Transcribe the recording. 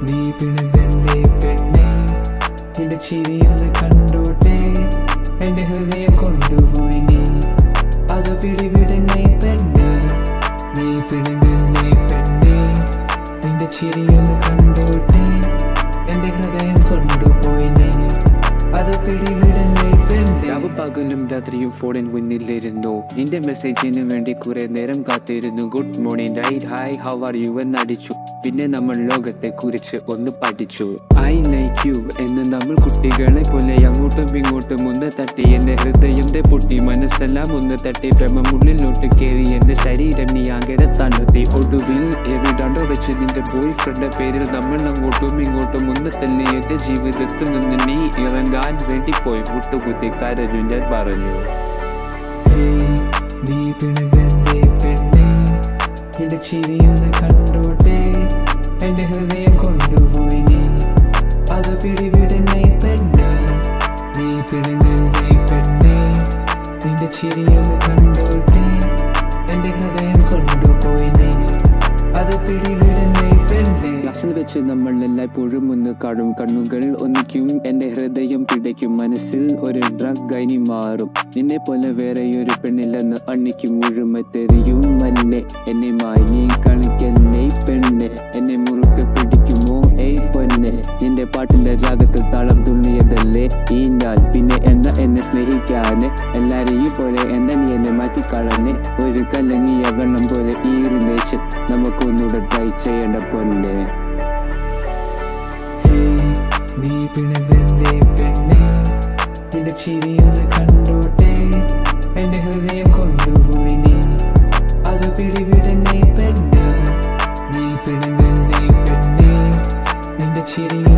നീ പിണങ്ങല്ലേ പെണ്ണെ നിന്റെ ചിരിയൊന്ന് കണ്ടോട്ടെ എന്റെ ഹൃദയം കൊണ്ടുപോയി നീ അത് പിടിവിടണേ പെണ്ണെ നീ പിണങ്ങല്ലേ പെണ്ണെ നിന്റെ ചിരിയൊന്ന് കണ്ടോട്ടെ എന്റെ ഹൃദയം കൊണ്ടുപോയി നീ അത് പിടിവിടണേ പെണ്ണെ രാവ് പകലും രാത്രിയും ഫോണിൻ മുന്നിലിരുന്നു നിന്റെ മെസ്സേജിന് വേണ്ടി കുറെ നേരം കാത്തിരുന്നു good morning right hi how are you എന്നടിച്ചു പിന്നെ നമ്മൾ ലോകത്തെ കുറിച്ച് ഒന്ന് പഠിച്ചു ഐ ലൈക്ക് യു എന്ന് നമ്മൾ കുട്ടികളെ പോലെ അങ്ങോട്ടും ഇങ്ങോട്ടും ഒന്ന് തട്ടി എന്റെ ഹൃദയം ദേ പൊട്ടി മനസ്സെല്ലാം ഒന്ന് തട്ടി ഭ്രമമുള്ളിലോട്ട് കയറി എന്റെ ശരീരം നീ ആകരെ തളർത്തി ഒടുവിൽ എവിടാണ്ടോ വെച്ച് നിന്റെ ബോയ് ഫ്രണ്ട് പേരിൽ നമ്മൾ അങ്ങോട്ടും ഇങ്ങോട്ടും ഒന്ന് തള്ളി എന്റെ ജീവിതത്തിൽ നിന്ന് നീ ഇറങ്ങാൻ വേണ്ടി പോയി മുട്ടുകുത്തി കരഞ്ഞു ഞാൻ പറഞ്ഞു ഹേയ്, നീ പിണങ്ങല്ലേ പെണ്ണെ നിന്റെ ചിരിയൊന്ന് കണ്ടോട്ടെ എന്റെ ഹൃദയം കൊണ്ടുപോയി നീ അത് പിടിവിടണേ പെണ്ണെ നീ പിണങ്ങല്ലേ പെണ്ണെ നിന്റെ ചിരിയൊന്ന് കണ്ടോട്ടെ എന്റെ ഹൃദയം കൊണ്ടുപോയി നീ അത് പിടിവിടണേ പെണ്ണെ ക്ലാസ്സിൽ വെച്ച് നമ്മൾ എല്ലായ്പ്പോഴും ഒന്ന് കാണും കണ്ണുകൾ ഒന്നിക്കും എൻ്റെ ഹൃദയം പിടയ്ക്കും മനസ്സിൽ ഒരു ഡ്രഗ് ആയി മാറും നിന്നെ പോലെ വേറെ ഒരു പെണ്ണില്ലെന്ന് അണ്ണിക്കും മുഴുമത്തെറിയും മല്ലെ എന്നെ മായി നീ കളിക്കല്ലേ പെണ്ണ് എന്നെ മുറുക്കെ പിടിക്കുമോ ഏയ് പൊന്നെ നിന്റെ പാട്ടിന്റെ രാഗത്തിൽ താളം തുള്ളിയതല്ലേ ഈ ഞാൻ പിന്നെ എന്താ എന്നെ സ്നേഹിക്കാന് എല്ലാരെയും പോലെ എന്താ നീ എന്നെ മാറ്റിക്കളഞ്ഞ് ഒരു കലങ്ങിയ വെള്ളം പോലെ ഈറിലേച്ച് നമുക്കൊന്നുകൂടെ ട്രൈ ചെയ്യേണ്ട പൊന്നെ ഹേയ്, നീ പിണങ്ങല്ലേ പെണ്ണെ നിന്റെ ചിരിയൊന്ന് കണ്ടോട്ടെ എന്റെ ഹൃദയം കൊണ്ടുപോയി നീ അത് പിടിവിടണേ പെണ്ണെ നീ പിണങ്ങല്ലേ പെണ്ണെ നിന്റെ ചിരി